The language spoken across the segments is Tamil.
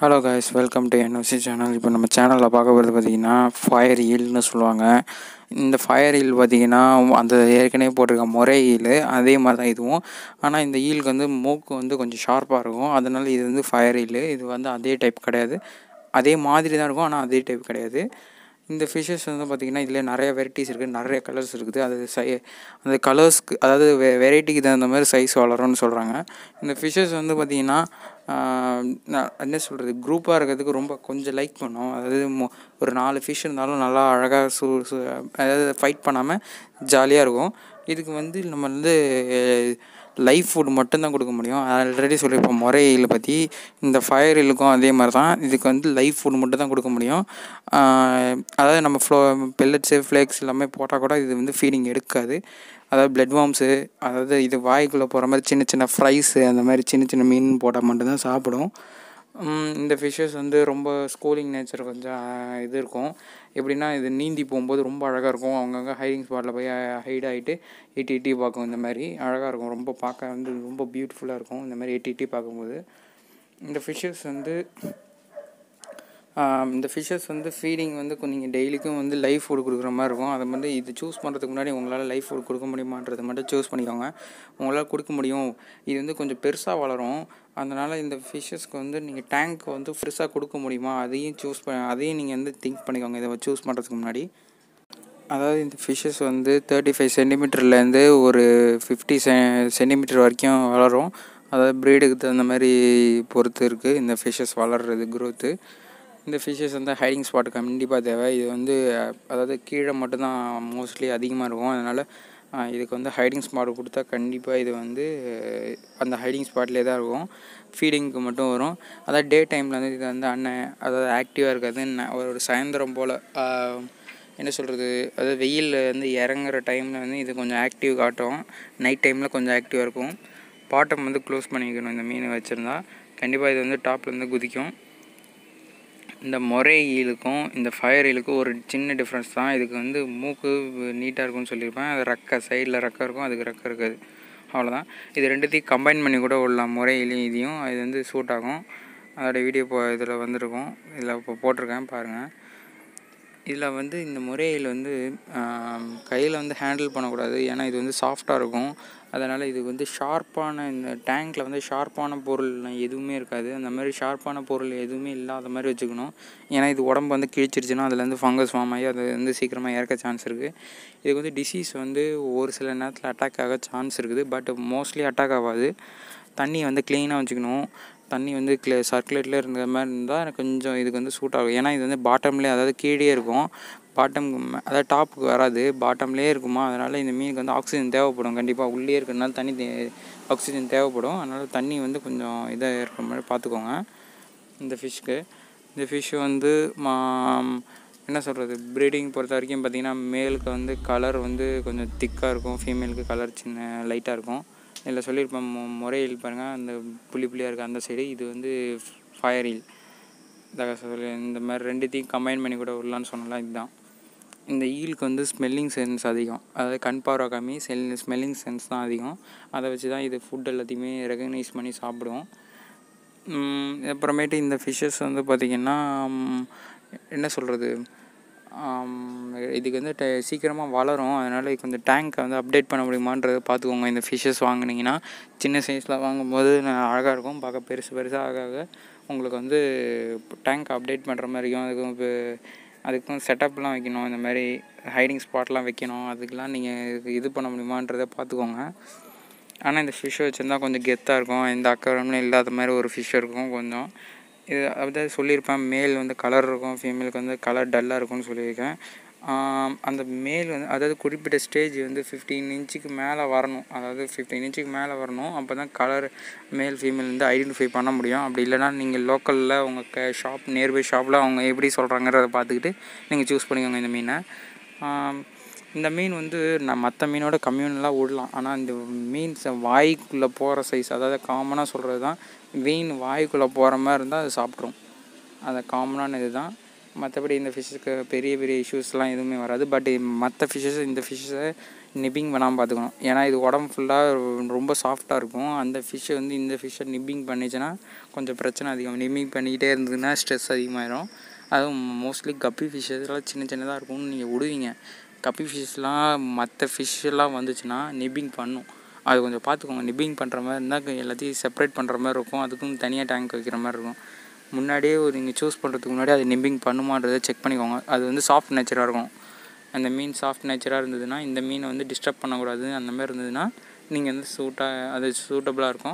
hello guys welcome to NOC channel இப்போ நம்ம சேனலில் பார்க்க போகிறது பார்த்திங்கன்னா ஃபயர் ஈல்னு சொல்லுவாங்க இந்த ஃபயர் ஈல் பார்த்திங்கன்னா அந்த ஏற்கனவே போட்டிருக்க முறை ஈல் அதே மாதிரி தான் இதுவும் ஆனால் இந்த ஈலுக்கு வந்து மூக்கு வந்து கொஞ்சம் ஷார்ப்பாக இருக்கும் அதனால இது வந்து ஃபயர் ஈல் இது வந்து அதே டைப் கிடையாது அதே மாதிரி தான் இருக்கும் ஆனால் அதே டைப் கிடையாது இந்த ஃபிஷ்ஷஸ் வந்து பார்த்திங்கன்னா இதில் நிறைய வெரைட்டிஸ் இருக்குது நிறைய கலர்ஸ் இருக்குது அது சை அந்த கலர்ஸ்க்கு அதாவது வெ வெரைட்டிக்கு தகுந்த மாதிரி சைஸ் வளரும்னு சொல்கிறாங்க இந்த ஃபிஷ்ஷஸ் வந்து பார்த்திங்கன்னா நான் என்ன சொல்கிறது குரூப்பாக இருக்கிறதுக்கு ரொம்ப கொஞ்சம் லைக் பண்ணும் அதாவது மொ ஒரு நாலு ஃபிஷ் இருந்தாலும் நல்லா அழகாக சு சு அதாவது ஃபைட் பண்ணாமல் ஜாலியாக இருக்கும் இதுக்கு வந்து நம்ம வந்து லைஃப் ஃபுட் மட்டும்தான் கொடுக்க முடியும் ஆல்ரெடி சொல்லியிருப்போம் முறையில் பற்றி இந்த ஃபயர் இலுக்கும் அதே மாதிரி தான் இதுக்கு வந்து லைஃப் ஃபுட் மட்டும் தான் கொடுக்க முடியும் அதாவது நம்ம ஃப்ளோ பெல்லட்ஸு ஃப்ளேக்ஸ் எல்லாமே போட்டால் கூட இது வந்து ஃபீடிங் எடுக்காது அதாவது பிளட் வார்ம்ஸு அதாவது இது வாய்க்குள்ளே போகிற மாதிரி சின்ன சின்ன ஃப்ரைஸு அந்த மாதிரி சின்ன சின்ன மீன் போட்டால் மட்டும்தான் சாப்பிடும் இந்த ஃபிஷ்ஷஸ் வந்து ரொம்ப ஸ்கூலிங் நேச்சர் கொஞ்சம் இது இருக்கும் எப்படின்னா இது நீந்தி போகும்போது ரொம்ப அழகாக இருக்கும் அவங்கவுங்க ஹைடிங் ஸ்பாட்டில் போய் ஹைட் ஆகிட்டு எட்டி எட்டி பார்க்கும் இந்த மாதிரி அழகாக இருக்கும் ரொம்ப பார்க்க வந்து ரொம்ப பியூட்டிஃபுல்லாக இருக்கும் இந்த மாதிரி எட்டி எட்டி பார்க்கும்போது இந்த ஃபிஷ்ஷஸ் வந்து இந்த ஃபிஷ்ஷஸ் வந்து ஃபீடிங் வந்து நீங்கள் டெய்லிக்கும் வந்து லைஃப் ஃபுட் கொடுக்குற மாதிரி இருக்கும் அதை வந்து இது சூஸ் பண்ணுறதுக்கு முன்னாடி உங்களால் லைஃப் ஃபுட் கொடுக்க முடியுமான்றதை மட்டும் சூஸ் பண்ணிக்கோங்க உங்களால் கொடுக்க முடியும் இது வந்து கொஞ்சம் பெருசாக வளரும் அதனால் இந்த ஃபிஷ்ஷஸ்க்கு வந்து நீங்கள் டேங்க் வந்து பெருசாக கொடுக்க முடியுமா அதையும் சூஸ் பண்ண அதையும் நீங்கள் வந்து திங்க் பண்ணிக்கோங்க இதை சூஸ் பண்ணுறதுக்கு முன்னாடி அதாவது இந்த ஃபிஷ்ஷஸ் வந்து தேர்ட்டி ஃபைவ் சென்டிமீட்டர்லேருந்து ஒரு ஃபிஃப்டி செ சென்டிமீட்டர் வரைக்கும் வளரும் அதாவது ப்ரீடுக்கு தகுந்த மாதிரி பொறுத்து இருக்குது இந்த ஃபிஷ்ஷஸ் வளர்கிறது க்ரோத்து இந்த ஃபிஷ்ஷஸ் வந்து ஹைடிங் ஸ்பாட் கண்டிப்பாக தேவை இது வந்து அதாவது கீழே மட்டும்தான் மோஸ்ட்லி அதிகமாக இருக்கும் அதனால் இதுக்கு வந்து ஹைடிங் ஸ்பாட் கொடுத்தா கண்டிப்பாக இது வந்து அந்த ஹைடிங் ஸ்பாட்லேயே தான் இருக்கும் ஃபீடிங்க்கு மட்டும் வரும் அதாவது டே டைமில் வந்து இது வந்து அண்ணன் அதாவது ஆக்டிவாக இருக்காது ஒரு சாயந்தரம் போல் என்ன சொல்கிறது அதாவது வெயில் வந்து இறங்குற டைமில் வந்து இது கொஞ்சம் ஆக்டிவ் காட்டும் நைட் டைமில் கொஞ்சம் ஆக்டிவாக இருக்கும் பாட்டம் வந்து க்ளோஸ் பண்ணிக்கணும் இந்த மீன் வச்சுருந்தா கண்டிப்பாக இது வந்து டாப்லேருந்து குதிக்கும் இந்த முறை ஈலுக்கும் இந்த ஃபயர் ஈலுக்கும் ஒரு சின்ன டிஃப்ரென்ஸ் தான் இதுக்கு வந்து மூக்கு நீட்டாக இருக்கும்னு சொல்லியிருப்பேன் அது ரெக்கை சைடில் ரெக்கை இருக்கும் அதுக்கு ரெக்கை இருக்காது அவ்வளோதான் இது ரெண்டுத்தையும் கம்பைன் பண்ணி கூட விடலாம் முறை இலையும் இதையும் இது வந்து சூட் ஆகும் அதோடய வீடியோ இப்போ இதில் வந்திருக்கும் இதில் இப்போ போட்டிருக்கேன் பாருங்கள் இதில் வந்து இந்த முறையில் வந்து கையில் வந்து ஹேண்டில் பண்ணக்கூடாது ஏன்னா இது வந்து சாஃப்டாக இருக்கும் அதனால் இது வந்து ஷார்ப்பான இந்த டேங்க்கில் வந்து ஷார்ப்பான பொருள் எதுவுமே இருக்காது அந்த மாதிரி ஷார்ப்பான பொருள் எதுவுமே இல்லாத மாதிரி வச்சுக்கணும் ஏன்னா இது உடம்பு வந்து கிழிச்சிருச்சுன்னா அதுலேருந்து ஃபங்கஸ் ஃபார்ம் ஆகி அது வந்து சீக்கிரமாக இறக்க சான்ஸ் இருக்குது இதுக்கு வந்து டிசீஸ் வந்து ஒரு சில நேரத்தில் அட்டாக் ஆக சான்ஸ் இருக்குது பட் மோஸ்ட்லி அட்டாக் ஆகாது தண்ணி வந்து க்ளீனாக வச்சுக்கணும் தண்ணி வந்து க்ளே சர்க்குலேட்டில் இருந்த மாதிரி இருந்தால் எனக்கு கொஞ்சம் இதுக்கு வந்து சூட் ஆகும் ஏன்னா இது வந்து பாட்டம்லேயே அதாவது கீழே இருக்கும் பாட்டம் அதாவது டாப்புக்கு வராது பாட்டம்லேயே இருக்குமா அதனால் இந்த மீனுக்கு வந்து ஆக்சிஜன் தேவைப்படும் கண்டிப்பாக உள்ளே இருக்கிறனால தண்ணி ஆக்சிஜன் தேவைப்படும் அதனால் தண்ணி வந்து கொஞ்சம் இதாக இருக்கிற மாதிரி பார்த்துக்கோங்க இந்த ஃபிஷ்க்கு இந்த ஃபிஷ் வந்து மா என்ன சொல்கிறது ப்ரீடிங் பொறுத்த வரைக்கும் பார்த்திங்கன்னா மேலுக்கு வந்து கலர் வந்து கொஞ்சம் திக்காக இருக்கும் ஃபீமேலுக்கு கலர் சின்ன லைட்டாக இருக்கும் இதில் சொல்லியிருப்பேன் முறையில் பாருங்கள் அந்த புள்ளி புள்ளியாக இருக்குது அந்த சைடு இது வந்து ஃபயர் ஈல் சொல்லி இந்த மாதிரி ரெண்டுத்தையும் கம்பைன் பண்ணி கூட விடலான்னு சொன்னலாம் இதுதான் இந்த ஈலுக்கு வந்து ஸ்மெல்லிங் சென்ஸ் அதிகம் அதாவது கண் பார்வை கம்மி செல் ஸ்மெல்லிங் சென்ஸ் தான் அதிகம் அதை வச்சு தான் இது ஃபுட் எல்லாத்தையுமே ரெகக்னைஸ் பண்ணி சாப்பிடுவோம் அப்புறமேட்டு இந்த ஃபிஷ்ஷஸ் வந்து பார்த்திங்கன்னா என்ன சொல்கிறது இதுக்கு வந்து சீக்கிரமாக வளரும் அதனால் கொஞ்சம் டேங்க்கை வந்து அப்டேட் பண்ண முடியுமான்றதை பார்த்துக்கோங்க இந்த ஃபிஷ்ஷஸ் வாங்கினீங்கன்னா சின்ன சைஸில் வாங்கும்போது அழகாக இருக்கும் பார்க்க பெருசு பெருசாக ஆக ஆக உங்களுக்கு வந்து டேங்க் அப்டேட் பண்ணுற மாதிரி இருக்கும் அதுக்கும் இப்போ அதுக்கும் செட்டப்லாம் வைக்கணும் இந்த மாதிரி ஹைடிங் ஸ்பாட்லாம் வைக்கணும் அதுக்கெலாம் நீங்கள் இது பண்ண முடியுமான்றதை பார்த்துக்கோங்க ஆனால் இந்த ஃபிஷ் வச்சுருந்தா கொஞ்சம் கெத்தாக இருக்கும் எந்த அக்கறம்லாம் இல்லாத மாதிரி ஒரு ஃபிஷ் இருக்கும் கொஞ்சம் இது அதாவது சொல்லியிருப்பேன் மேல் வந்து கலர் இருக்கும் ஃபீமேலுக்கு வந்து கலர் டல்லாக இருக்கும்னு சொல்லியிருக்கேன் அந்த மேல் வந்து அதாவது குறிப்பிட்ட ஸ்டேஜ் வந்து ஃபிஃப்டீன் இன்ச்சுக்கு மேலே வரணும் அதாவது ஃபிஃப்டீன் இன்ச்சுக்கு மேலே வரணும் அப்போ தான் கலர் மேல் ஃபீமேல் வந்து ஐடென்டிஃபை பண்ண முடியும் அப்படி இல்லைனா நீங்கள் லோக்கலில் உங்கள் க ஷாப் நியர்பை ஷாப்பில் அவங்க எப்படி சொல்கிறாங்கிறத பார்த்துக்கிட்டு நீங்கள் சூஸ் பண்ணிக்கோங்க இந்த மீனை இந்த மீன் வந்து நான் மற்ற மீனோட கம்யூனலாக விடலாம் ஆனால் இந்த மீன்ஸ் வாய்க்குள்ளே போகிற சைஸ் அதாவது காமனாக சொல்கிறது தான் மீன் வாய்க்குள்ளே போகிற மாதிரி இருந்தால் அது சாப்பிட்ரும் அது காமனான இது தான் மற்றபடி இந்த ஃபிஷ்ஷுக்கு பெரிய பெரிய இஷ்யூஸ்லாம் எதுவுமே வராது பட் மற்ற ஃபிஷ்ஷஸ் இந்த ஃபிஷ்ஷை நிப்பிங் பண்ணாமல் பார்த்துக்கணும் ஏன்னா இது உடம்பு ஃபுல்லாக ரொம்ப சாஃப்டாக இருக்கும் அந்த ஃபிஷ்ஷை வந்து இந்த ஃபிஷ்ஷை நிப்பிங் பண்ணிச்சுன்னா கொஞ்சம் பிரச்சனை அதிகம் நிப்பிங் பண்ணிக்கிட்டே இருந்ததுன்னா ஸ்ட்ரெஸ் அதிகமாயிடும் அதுவும் மோஸ்ட்லி கப்பி ஃபிஷ்ஷஸ்லாம் சின்ன சின்னதாக இருக்கும்னு நீங்கள் விடுவீங்க கப்பி ஃபிஷ்லாம் மற்ற ஃபிஷ்ஷெல்லாம் வந்துச்சுன்னா நிப்பிங் பண்ணும் அது கொஞ்சம் பார்த்துக்கோங்க நிப்பிங் பண்ணுற மாதிரி இருந்தால் எல்லாத்தையும் செப்பரேட் பண்ணுற மாதிரி இருக்கும் அதுக்கும் தனியாக டேங்க் வைக்கிற மாதிரி இருக்கும் முன்னாடியே ஒரு நீங்கள் சூஸ் பண்ணுறதுக்கு முன்னாடி அது நிப்பிங் பண்ணுமான்றதை செக் பண்ணிக்கோங்க அது வந்து சாஃப்ட் நேச்சராக இருக்கும் அந்த மீன் சாஃப்ட் நேச்சராக இருந்ததுன்னா இந்த மீனை வந்து டிஸ்டர்ப் பண்ணக்கூடாது அந்த மாதிரி இருந்ததுன்னா நீங்கள் வந்து சூட்டாக அது சூட்டபுளாக இருக்கும்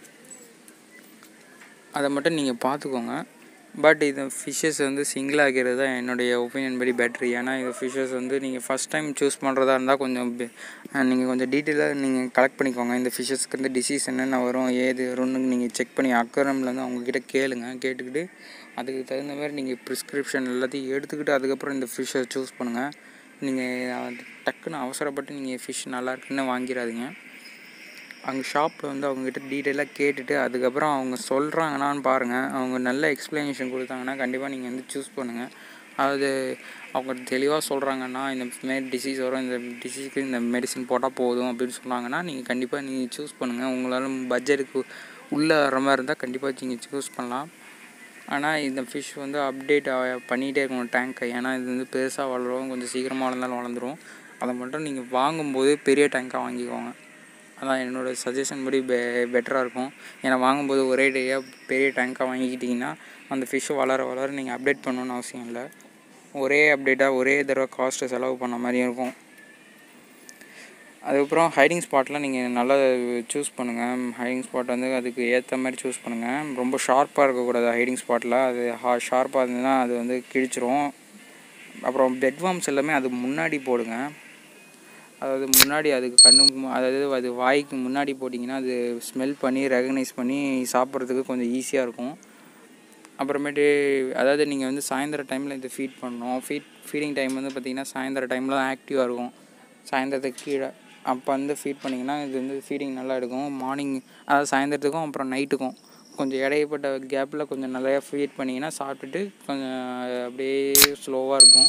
அதை மட்டும் நீங்கள் பார்த்துக்கோங்க பட் இந்த ஃபிஷ்ஷஸ் வந்து சிங்கிள் ஆகிறது தான் என்னுடைய ஒப்பீனியன் படி பெட்ரு ஏன்னா இந்த ஃபிஷ்ஷஸ் வந்து நீங்கள் ஃபஸ்ட் டைம் சூஸ் பண்ணுறதா இருந்தால் கொஞ்சம் நீங்கள் கொஞ்சம் டீட்டெயிலாக நீங்கள் கலெக்ட் பண்ணிக்கோங்க இந்த ஃபிஷ்ஷஸ்க்கு வந்து டிசீஸ் என்னென்ன வரும் ஏது வரும்னு நீங்கள் செக் பண்ணி அக்கரம்லேருந்து அவங்கக்கிட்ட கேளுங்க கேட்டுக்கிட்டு அதுக்கு தகுந்த மாதிரி நீங்கள் ப்ரிஸ்கிரிப்ஷன் எல்லாத்தையும் எடுத்துக்கிட்டு அதுக்கப்புறம் இந்த ஃபிஷ்ஷை சூஸ் பண்ணுங்கள் நீங்கள் டக்குன்னு அவசரப்பட்டு நீங்கள் ஃபிஷ் நல்லா இருக்குன்னு வாங்கிடாதீங்க அங்கே ஷாப்பில் வந்து அவங்கக்கிட்ட டீட்டெயிலாக கேட்டுட்டு அதுக்கப்புறம் அவங்க சொல்கிறாங்கன்னான்னு பாருங்கள் அவங்க நல்ல எக்ஸ்ப்ளனேஷன் கொடுத்தாங்கன்னா கண்டிப்பாக நீங்கள் வந்து சூஸ் பண்ணுங்கள் அதாவது அவங்க தெளிவாக சொல்கிறாங்கன்னா இந்த மாரி டிசீஸ் வரும் இந்த டிசீஸ்க்கு இந்த மெடிசன் போட்டால் போதும் அப்படின்னு சொன்னாங்கன்னா நீங்கள் கண்டிப்பாக நீங்கள் சூஸ் பண்ணுங்கள் உங்களால் பட்ஜெட்டுக்கு உள்ளே வர மாதிரி இருந்தால் கண்டிப்பாக நீங்கள் சூஸ் பண்ணலாம் ஆனால் இந்த ஃபிஷ் வந்து அப்டேட் பண்ணிகிட்டே இருக்கணும் டேங்க்கை ஏன்னா இது வந்து பெருசாக வளரும் கொஞ்சம் சீக்கிரமாக வளர்ந்தாலும் வளர்ந்துடும் அதை மட்டும் நீங்கள் வாங்கும்போது பெரிய டேங்க்காக வாங்கிக்கோங்க அதான் என்னோடய சஜஷன் படி பெ பெட்டராக இருக்கும் ஏன்னா வாங்கும்போது ஒரே டேயாக பெரிய டேங்க்காக வாங்கிக்கிட்டிங்கன்னா அந்த ஃபிஷ்ஷு வளர வளர நீங்கள் அப்டேட் பண்ணணுன்னு அவசியம் இல்லை ஒரே அப்டேட்டாக ஒரே தடவை காஸ்ட்டு செலவு பண்ண மாதிரியும் இருக்கும் அதுக்கப்புறம் ஹைடிங் ஸ்பாட்லாம் நீங்கள் நல்லா சூஸ் பண்ணுங்கள் ஹைடிங் ஸ்பாட் வந்து அதுக்கு ஏற்ற மாதிரி சூஸ் பண்ணுங்கள் ரொம்ப ஷார்ப்பாக இருக்கக்கூடாது ஹைடிங் ஸ்பாட்டில் அது ஹா ஷார்ப்பாக இருந்ததுன்னா அது வந்து கிழிச்சிரும் அப்புறம் பெட்வார்ம்ஸ் எல்லாமே அது முன்னாடி போடுங்க அதாவது முன்னாடி அதுக்கு கண்ணு அதாவது அது வாய்க்கு முன்னாடி போட்டிங்கன்னா அது ஸ்மெல் பண்ணி ரெகனைஸ் பண்ணி சாப்பிட்றதுக்கு கொஞ்சம் ஈஸியாக இருக்கும் அப்புறமேட்டு அதாவது நீங்கள் வந்து சாயந்தர டைமில் இது ஃபீட் பண்ணணும் ஃபீட் ஃபீடிங் டைம் வந்து பார்த்திங்கன்னா சாயந்தர டைமில் தான் ஆக்டிவாக இருக்கும் சாயந்தரத்துக்கு கீழே அப்போ வந்து ஃபீட் பண்ணிங்கன்னா இது வந்து ஃபீடிங் நல்லா எடுக்கும் மார்னிங் அதாவது சாயந்தரத்துக்கும் அப்புறம் நைட்டுக்கும் கொஞ்சம் இடையப்பட்ட கேப்பில் கொஞ்சம் நிறையா ஃபீட் பண்ணிங்கன்னா சாப்பிட்டுட்டு கொஞ்சம் அப்படியே ஸ்லோவாக இருக்கும்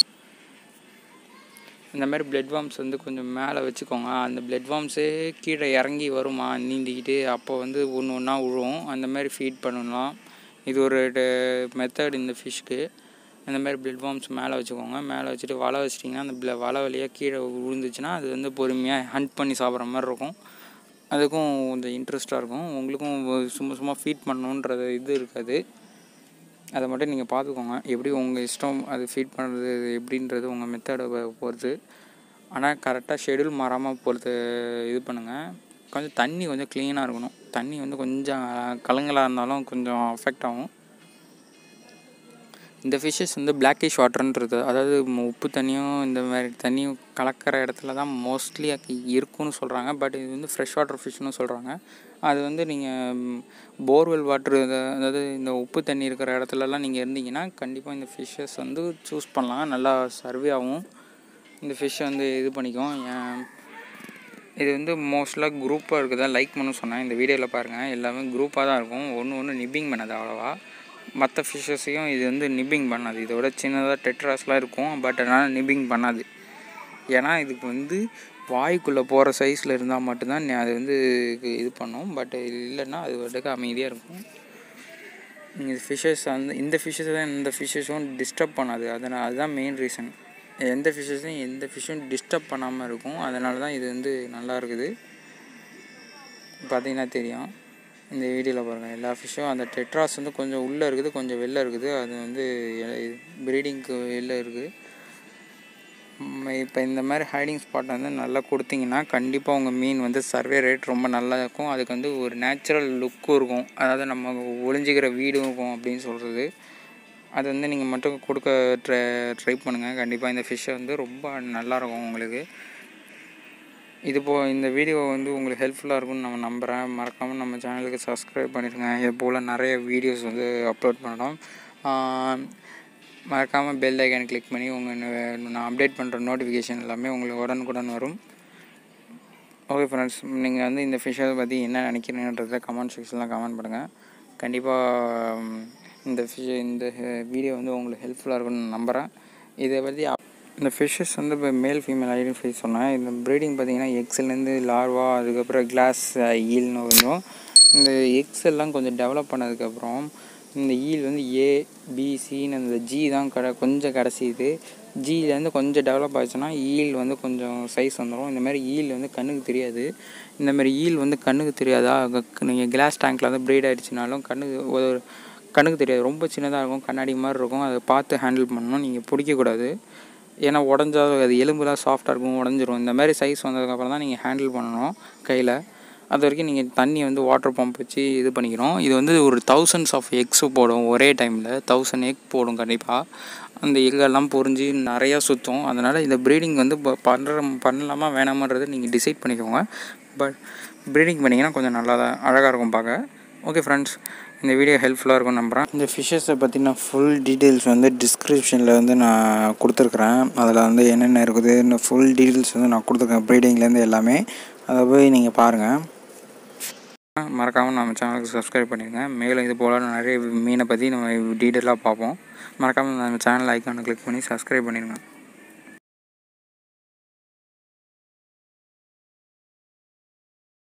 இந்த மாதிரி பிளட் வார்ம்ஸ் வந்து கொஞ்சம் மேலே வச்சுக்கோங்க அந்த பிளட் வார்ம்ஸே கீழே இறங்கி வருமா நீந்திக்கிட்டு அப்போ வந்து ஒன்று ஒன்றா விழுவும் அந்த மாதிரி ஃபீட் பண்ணலாம் இது ஒரு மெத்தட் இந்த ஃபிஷ்க்கு இந்த மாதிரி பிளட் வார்ம்ஸ் மேலே வச்சுக்கோங்க மேலே வச்சுட்டு வலை வச்சிட்டிங்கன்னா அந்த பிள வலை வழியாக கீழே விழுந்துச்சுன்னா அது வந்து பொறுமையாக ஹண்ட் பண்ணி சாப்பிட்ற மாதிரி இருக்கும் அதுக்கும் கொஞ்சம் இன்ட்ரெஸ்ட்டாக இருக்கும் உங்களுக்கும் சும்மா சும்மா ஃபீட் பண்ணணுன்றது இது இருக்காது அதை மட்டும் நீங்கள் பார்த்துக்கோங்க எப்படி உங்கள் இஷ்டம் அது ஃபீட் பண்ணுறது எப்படின்றது உங்கள் மெத்தடை பொறுத்து ஆனால் கரெக்டாக ஷெடியூல் மாறாமல் பொறுத்து இது பண்ணுங்கள் கொஞ்சம் தண்ணி கொஞ்சம் க்ளீனாக இருக்கணும் தண்ணி வந்து கொஞ்சம் கலங்கலாக இருந்தாலும் கொஞ்சம் அஃபெக்ட் ஆகும் இந்த ஃபிஷ்ஷஸ் வந்து பிளாக்கிஷ் வாட்டர்ன்றது அதாவது உப்பு தண்ணியும் இந்த மாதிரி தண்ணியும் கலக்கிற இடத்துல தான் மோஸ்ட்லி இருக்குன்னு சொல்கிறாங்க பட் இது வந்து ஃப்ரெஷ் வாட்டர் ஃபிஷ்னு சொல்கிறாங்க அது வந்து நீங்கள் போர்வெல் வாட்ரு அதாவது இந்த உப்பு தண்ணி இருக்கிற இடத்துலலாம் நீங்கள் இருந்தீங்கன்னா கண்டிப்பாக இந்த ஃபிஷ்ஷஸ் வந்து சூஸ் பண்ணலாம் நல்லா சர்வே ஆகும் இந்த ஃபிஷ்ஷை வந்து இது பண்ணிக்கும் இது வந்து மோஸ்ட்லாக குரூப்பாக இருக்குதா லைக் பண்ண சொன்னேன் இந்த வீடியோவில் பாருங்கள் எல்லாமே குரூப்பாக தான் இருக்கும் ஒன்று ஒன்று நிப்பிங் பண்ணாது அவ்வளோவா மற்ற ஃபிஷ்ஷஸையும் இது வந்து நிப்பிங் பண்ணாது இதோட சின்னதாக டெட்ராஸ்லாம் இருக்கும் பட் அதனால் நிப்பிங் பண்ணாது ஏன்னா இதுக்கு வந்து வாய்க்குள்ளே போகிற சைஸில் இருந்தால் மட்டும்தான் அது வந்து இது பண்ணும் பட் இல்லைன்னா அது வந்துட்டு அமைதியாக இருக்கும் நீங்கள் ஃபிஷ்ஷஸ் வந்து இந்த ஃபிஷ்ஷஸ் தான் இந்த ஃபிஷ்ஷஸும் டிஸ்டர்ப் பண்ணாது அதனால் அதுதான் மெயின் ரீசன் எந்த ஃபிஷ்ஷஸும் எந்த ஃபிஷ்ஷும் டிஸ்டர்ப் பண்ணாமல் இருக்கும் அதனால தான் இது வந்து நல்லா இருக்குது பார்த்தீங்கன்னா தெரியும் இந்த வீடியோவில் பாருங்கள் எல்லா ஃபிஷ்ஷும் அந்த டெட்ராஸ் வந்து கொஞ்சம் உள்ளே இருக்குது கொஞ்சம் வெளில இருக்குது அது வந்து ப்ரீடிங்க்கு வெளில இருக்குது இப்போ இந்த மாதிரி ஹைடிங் ஸ்பாட் வந்து நல்லா கொடுத்தீங்கன்னா கண்டிப்பாக உங்கள் மீன் வந்து சர்வே ரேட் ரொம்ப நல்லா இருக்கும் அதுக்கு வந்து ஒரு நேச்சுரல் லுக்கும் இருக்கும் அதாவது நம்ம ஒளிஞ்சிக்கிற வீடும் இருக்கும் அப்படின்னு சொல்கிறது அது வந்து நீங்கள் மட்டும் கொடுக்க ட்ரை ட்ரை பண்ணுங்கள் கண்டிப்பாக இந்த ஃபிஷ்ஷை வந்து ரொம்ப நல்லாயிருக்கும் உங்களுக்கு இது போ இந்த வீடியோ வந்து உங்களுக்கு ஹெல்ப்ஃபுல்லாக இருக்கும்னு நம்ம நம்புகிறேன் மறக்காமல் நம்ம சேனலுக்கு சப்ஸ்கிரைப் பண்ணிடுங்க இது போல் நிறைய வீடியோஸ் வந்து அப்லோட் பண்ணணும் மறக்காமல் பெல் ஐக்கான் கிளிக் பண்ணி உங்கள் நான் அப்டேட் பண்ணுற நோட்டிஃபிகேஷன் எல்லாமே உங்களுக்கு உடனுக்குடன் வரும் ஓகே ஃப்ரெண்ட்ஸ் நீங்கள் வந்து இந்த ஃபிஷ்ஷை பற்றி என்ன நினைக்கிறீங்கன்றத கமெண்ட் செக்ஷனில் கமெண்ட் பண்ணுங்கள் கண்டிப்பாக இந்த ஃபிஷ் இந்த வீடியோ வந்து உங்களுக்கு ஹெல்ப்ஃபுல்லாக இருக்கும்னு நம்புகிறேன் இதை பற்றி இந்த ஃபிஷ்ஷஸ் வந்து இப்போ மேல் ஃபீமேல் ஐடென்டிஃபை சொன்னேன் இந்த ப்ரீடிங் பார்த்தீங்கன்னா எக்ஸ்லேருந்து லார்வா அதுக்கப்புறம் கிளாஸ் ஈல்னு வந்துடும் இந்த எக்ஸ் எல்லாம் கொஞ்சம் டெவலப் பண்ணதுக்கப்புறம் இந்த ஈல் வந்து ஏ பிசின்னு அந்த ஜி தான் கடை கொஞ்சம் கடைசி இது ஜிலேருந்து கொஞ்சம் டெவலப் ஆச்சுன்னா ஈல் வந்து கொஞ்சம் சைஸ் வந்துடும் இந்த மாதிரி ஈல் வந்து கண்ணுக்கு தெரியாது இந்த மாதிரி ஈல் வந்து கண்ணுக்கு தெரியாதா நீங்கள் கிளாஸ் டேங்க்கில் வந்து ப்ரீட் ஆகிடுச்சினாலும் கண்ணுக்கு ஒரு கண்ணுக்கு தெரியாது ரொம்ப சின்னதாக இருக்கும் கண்ணாடி மாதிரி இருக்கும் அதை பார்த்து ஹேண்டில் பண்ணணும் நீங்கள் பிடிக்கக்கூடாது ஏன்னா உடஞ்சா அது எலும்புலாம் சாஃப்டாக இருக்கும் உடஞ்சிரும் இந்த மாதிரி சைஸ் வந்ததுக்கப்புறம் தான் நீங்கள் ஹேண்டில் பண்ணணும் கையில் அது வரைக்கும் நீங்கள் தண்ணி வந்து வாட்டர் பம்ப் வச்சு இது பண்ணிக்கணும் இது வந்து ஒரு தௌசண்ட்ஸ் ஆஃப் எக்ஸு போடும் ஒரே டைமில் தௌசண்ட் எக் போடும் கண்டிப்பாக அந்த எக்கெல்லாம் பொறிஞ்சு நிறையா சுற்றும் அதனால் இந்த ப்ரீடிங் வந்து இப்போ பண்ணுற பண்ணலாமா வேணாமான்றதை நீங்கள் டிசைட் பண்ணிக்கோங்க பட் ப்ரீடிங் பண்ணிங்கன்னா கொஞ்சம் நல்லா தான் அழகாக இருக்கும் பார்க்க ஓகே ஃப்ரெண்ட்ஸ் இந்த வீடியோ ஹெல்ப்ஃபுல்லாக இருக்கும் நம்புகிறேன் இந்த ஃபிஷ்ஷஸை பற்றின ஃபுல் டீட்டெயில்ஸ் வந்து டிஸ்கிரிப்ஷனில் வந்து நான் கொடுத்துருக்குறேன் அதில் வந்து என்னென்ன இருக்குது இந்த ஃபுல் டீட்டெயில்ஸ் வந்து நான் கொடுத்துருக்கேன் ப்ரீடிங்லேருந்து எல்லாமே அதை போய் நீங்கள் பாருங்கள் மறக்காமல் நம்ம சேனலுக்கு சப்ஸ்கிரைப் பண்ணிடுங்க மேலும் இது போல் நிறைய மீனை பற்றி நம்ம டீட்டெயிலாக பார்ப்போம் மறக்காமல் நம்ம சேனல் ஐக்கானை கிளிக் பண்ணி சப்ஸ்கிரைப் பண்ணிடுங்க